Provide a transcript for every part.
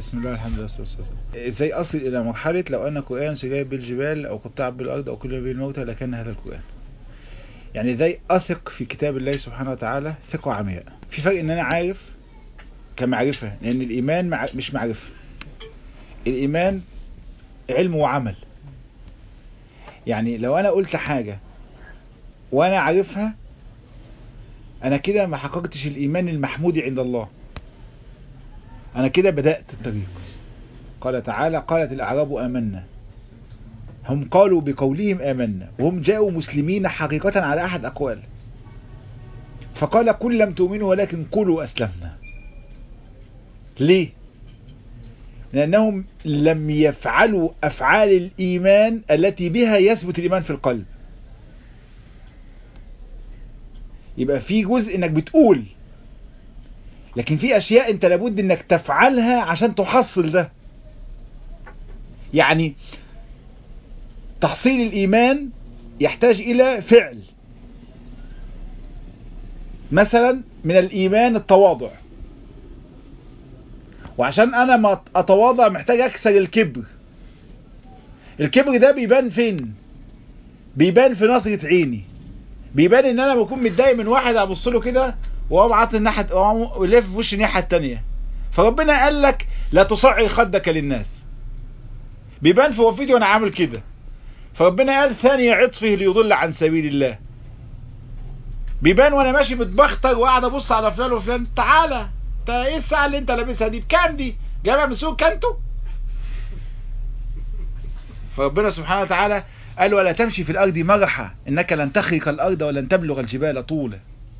بسم الله الحمد لله والصلاة والسلام ازاي اصل الى مرحلة لو ان قرآن سجايب بالجبال او قطع بالارض او كل به الموتى لكان هذا القرآن يعني ازاي اثق في كتاب الله سبحانه وتعالى ثقة عمياء في فرق ان انا عارف كمعرفة لان الايمان مع... مش معرفة الايمان علم وعمل يعني لو انا قلت حاجة وانا عارفها انا كده ما حققتش الايمان المحمود عند الله انا كده بدأت الطريق قال تعالى قالت الاعراب امنا هم قالوا بقولهم آمنا وهم جاءوا مسلمين حقيقة على أحد أقوال فقال كل لم تؤمنوا ولكن قولوا أسلمنا ليه؟ لأنهم لم يفعلوا أفعال الإيمان التي بها يثبت الإيمان في القلب يبقى في جزء انك بتقول لكن في اشياء انت لابد انك تفعلها عشان تحصل ده يعني تحصيل الإيمان يحتاج إلى فعل مثلا من الإيمان التواضع وعشان أنا ما أتواضع محتاج أكسر الكبر الكبر ده بيبان فين بيبان في نظرة عيني بيبان ان انا بكون متضايق من واحد ابص له كده وهو معاطي الناحيه وهو لف في وش الناحيه الثانيه فربنا قال لك لا تصعي خدك للناس بيبان في وفيتي وانا عامل كده فربنا قال ثاني عطفه ليضل عن سبيل الله بيبان وانا ماشي متبختر وقاعد ابص على فلان وفلان تعالى انت ايه الساعه اللي انت لابسها دي بكام دي جايبها من سوق كانتو فربنا سبحانه وتعالى قال ولا تمشي في الارض مرحا انك لن تخرق الارض ولن تبلغ الجبال طولا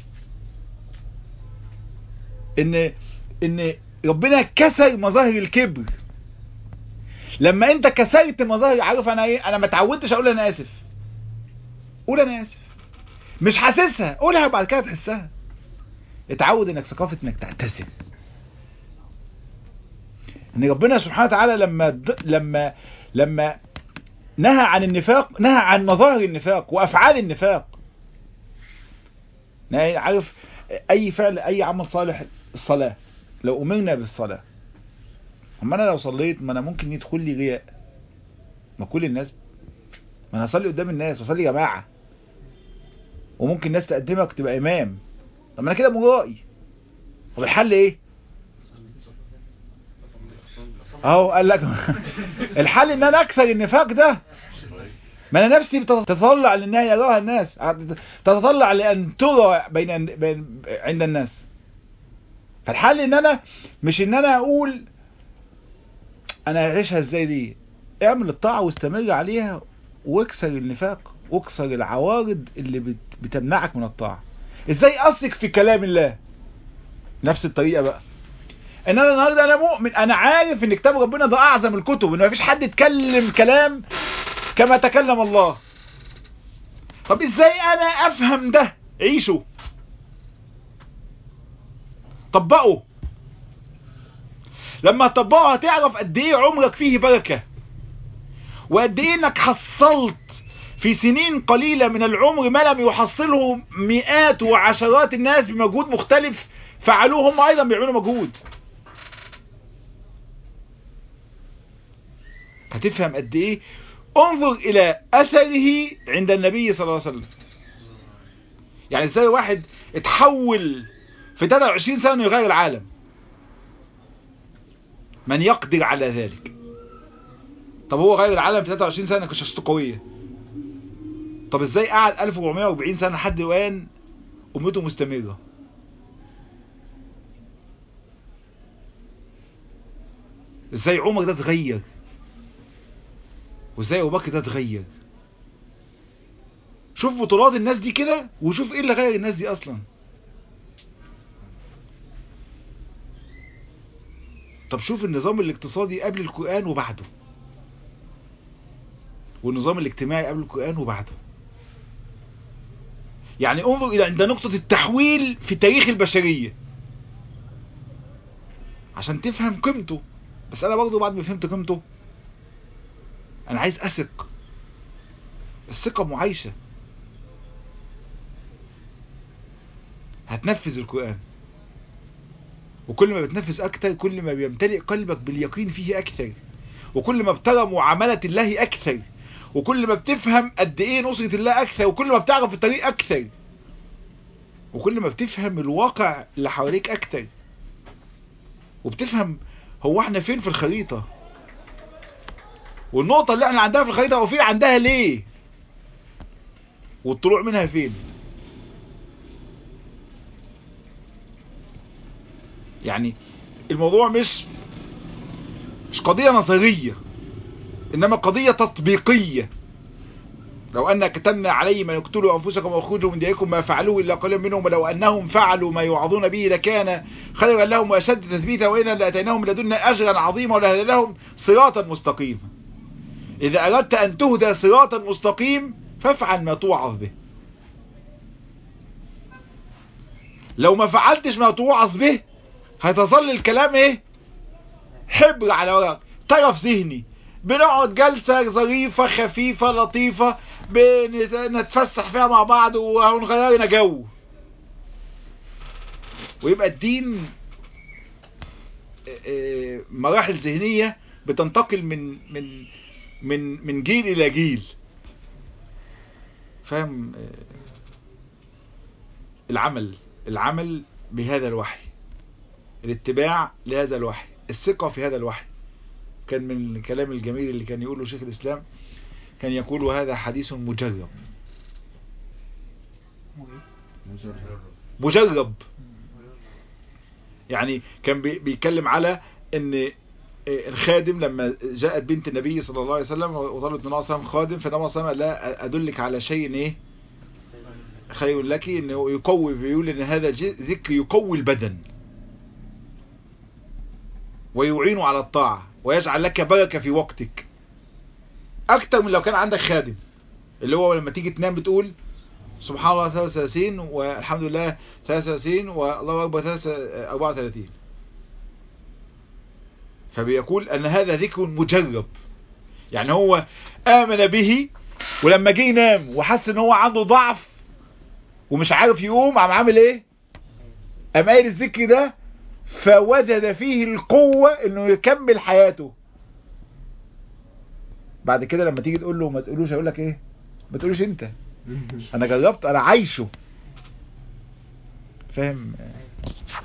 ان ان ربنا كسر مظاهر الكبر لما انت كسرت مظاهر عارف انا ايه انا ما اتعودتش اقول انا اسف قول انا اسف مش حاسسها قولها بعد كده تحسها اتعود انك ثقافه انك تعتذر ان ربنا سبحانه وتعالى لما د... لما لما نهى عن النفاق نهى عن مظاهر النفاق وافعال النفاق عارف اي فعل اي عمل صالح الصلاه لو امرنا بالصلاه اما انا لو صليت ما انا ممكن يدخل لي رياء ما كل الناس ما انا اصلي قدام الناس واصلي جماعه وممكن الناس تقدمك تبقى امام طب انا كده مرائي طب الحل ايه اهو قال لك الحل ان انا اكسر النفاق ده ما انا نفسي تتطلع لانها يراها الناس تتطلع لان ترى بين بين عند الناس فالحل ان انا مش ان انا اقول انا اعيشها ازاي دي اعمل الطاعة واستمر عليها واكسر النفاق واكسر العوارض اللي بتمنعك من الطاعة ازاي اثق في كلام الله نفس الطريقة بقى ان انا النهاردة انا مؤمن انا عارف ان كتاب ربنا ده اعظم الكتب ان مفيش حد يتكلم كلام كما تكلم الله طب ازاي انا افهم ده عيشه طبقه لما تطبقه هتعرف قد ايه عمرك فيه بركة وقد ايه انك حصلت في سنين قليلة من العمر ما لم يحصله مئات وعشرات الناس بمجهود مختلف فعلوه هم ايضا بيعملوا مجهود هتفهم قد ايه انظر الى اثره عند النبي صلى الله عليه وسلم يعني ازاي واحد اتحول في 23 سنة انه يغير العالم من يقدر على ذلك طب هو غير العالم في 23 سنة كان شخصيته قوية طب ازاي قعد 1440 سنة لحد الآن أمته مستمرة ازاي عمر ده اتغير وازاي ابو بكر ده اتغير شوف بطولات الناس دي كده وشوف ايه اللي غير الناس دي اصلا طب شوف النظام الاقتصادي قبل القرآن وبعده والنظام الاجتماعي قبل القرآن وبعده يعني انظر الى عند نقطة التحويل في تاريخ البشرية عشان تفهم قيمته بس انا برضه بعد ما فهمت قيمته انا عايز اثق الثقة معايشة هتنفذ القرآن وكل ما بتنفس اكتر كل ما بيمتلئ قلبك باليقين فيه اكثر وكل ما بترى معاملة الله اكثر وكل ما بتفهم قد ايه نصرة الله اكثر وكل ما بتعرف الطريق اكثر وكل ما بتفهم الواقع اللي حواليك اكتر وبتفهم هو احنا فين في الخريطة والنقطة اللي احنا عندها في الخريطة هو فين عندها ليه والطلوع منها فين يعني الموضوع مش مش قضية نظرية انما قضية تطبيقية لو أن كتبنا عليهم أن يقتلوا أنفسكم ويخرجوا من دياركم ما فعلوه إلا قليل منهم ولو أنهم فعلوا ما يوعظون به لكان خيرا لهم وأشد تثبيتا وإذا لأتيناهم لدنا أجرا عظيما ولهدى لهم صراطا مستقيما إذا أردت أن تهدى صراطا مستقيم فافعل ما توعظ به لو ما فعلتش ما توعظ به هتظل الكلام ايه حبر على ورق طرف ذهني بنقعد جلسة ظريفة خفيفة لطيفة بنتفسح فيها مع بعض ونغير لنا جو ويبقى الدين مراحل ذهنية بتنتقل من من من من جيل الى جيل فاهم العمل العمل بهذا الوحي الاتباع لهذا الوحي الثقة في هذا الوحي كان من الكلام الجميل اللي كان يقوله شيخ الإسلام كان يقول هذا حديث مجرب مجرب يعني كان بيتكلم على ان الخادم لما جاءت بنت النبي صلى الله عليه وسلم وطلبت من الله خادم فالنبي صلى الله عليه وسلم لا أدلك على شيء ايه خير لك انه يقوي بيقول ان هذا ذكر يقوي البدن ويعين على الطاعة ويجعل لك بركة في وقتك اكتر من لو كان عندك خادم اللي هو لما تيجي تنام بتقول سبحان الله 33 والحمد لله 33 والله اكبر 34 فبيقول ان هذا ذكر مجرب يعني هو امن به ولما جه ينام وحس ان هو عنده ضعف ومش عارف يقوم قام عامل ايه قام قايل الذكر ده فوجد فيه القوة انه يكمل حياته بعد كده لما تيجي تقول له ما تقولوش هيقول لك ايه ما تقولوش انت انا جربت انا عايشه فاهم